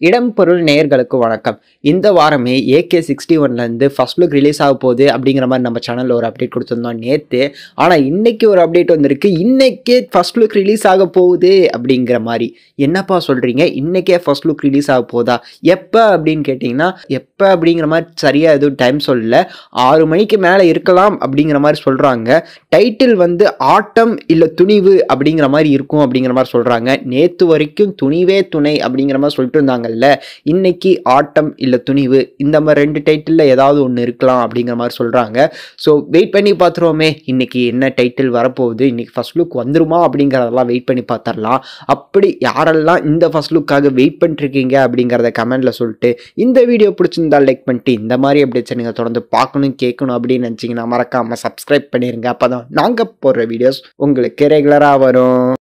இடம் பொருள் நேயர்களுக்கு வணக்கம் இந்த வாரமே ஏகே சிக்ஸ்டி ஒன்லேருந்து ஃபர்ஸ்ட் லுக் ரிலீஸ் ஆக போகுது அப்படிங்கிற மாதிரி நம்ம சேனலில் ஒரு அப்டேட் கொடுத்துருந்தோம் நேற்று ஆனால் இன்னைக்கு ஒரு அப்டேட் வந்திருக்கு இன்னைக்கே ஃபர்ஸ்ட் லுக் ரிலீஸ் ஆக போகுது அப்படிங்கிற மாதிரி என்னப்பா சொல்கிறீங்க இன்னைக்கே ஃபர்ஸ்ட் லுக் ரிலீஸ் ஆக போதா எப்போ அப்படின்னு கேட்டிங்கன்னா எப்போ அப்படிங்கிற மாதிரி சரியாக எதுவும் டைம் சொல்லல ஆறு மணிக்கு மேலே இருக்கலாம் அப்படிங்கிற மாதிரி சொல்கிறாங்க டைட்டில் வந்து ஆட்டம் இல்லை துணிவு அப்படிங்கிற மாதிரி இருக்கும் அப்படிங்கிற மாதிரி சொல்கிறாங்க நேற்று வரைக்கும் துணிவே துணை அப்படிங்கிற மாதிரி சொல்லிட்டு இருந்தாங்கல்ல இன்னைக்கு ஆட்டம் இல்லை துணிவு இந்த மாதிரி ரெண்டு டைட்டிலில் ஏதாவது ஒன்று இருக்கலாம் அப்படிங்கிற மாதிரி சொல்கிறாங்க ஸோ வெயிட் பண்ணி பார்த்துருவோமே இன்னைக்கு என்ன டைட்டில் வரப்போகுது இன்னைக்கு ஃபர்ஸ்ட் லுக் வந்துருமா அப்படிங்கிறதெல்லாம் வெயிட் பண்ணி பார்த்துடலாம் அப்படி யாரெல்லாம் இந்த ஃபர்ஸ்ட் லுக்காக வெயிட் பண்ணிருக்கீங்க அப்படிங்கிறத கமெண்ட்டில் சொல்லிட்டு இந்த வீடியோ பிடிச்சிருந்தா லைக் பண்ணிட்டு இந்த மாதிரி அப்டேட்ஸை நீங்கள் தொடர்ந்து பார்க்கணும் கேட்கணும் அப்படின்னு நினச்சிங்கன்னா மறக்காமல் சப்ஸ்கிரைப் பண்ணிடுங்க அப்போ தான் நாங்கள் போடுற வீடியோஸ் உங்களுக்கு ரெகுலராக வரும்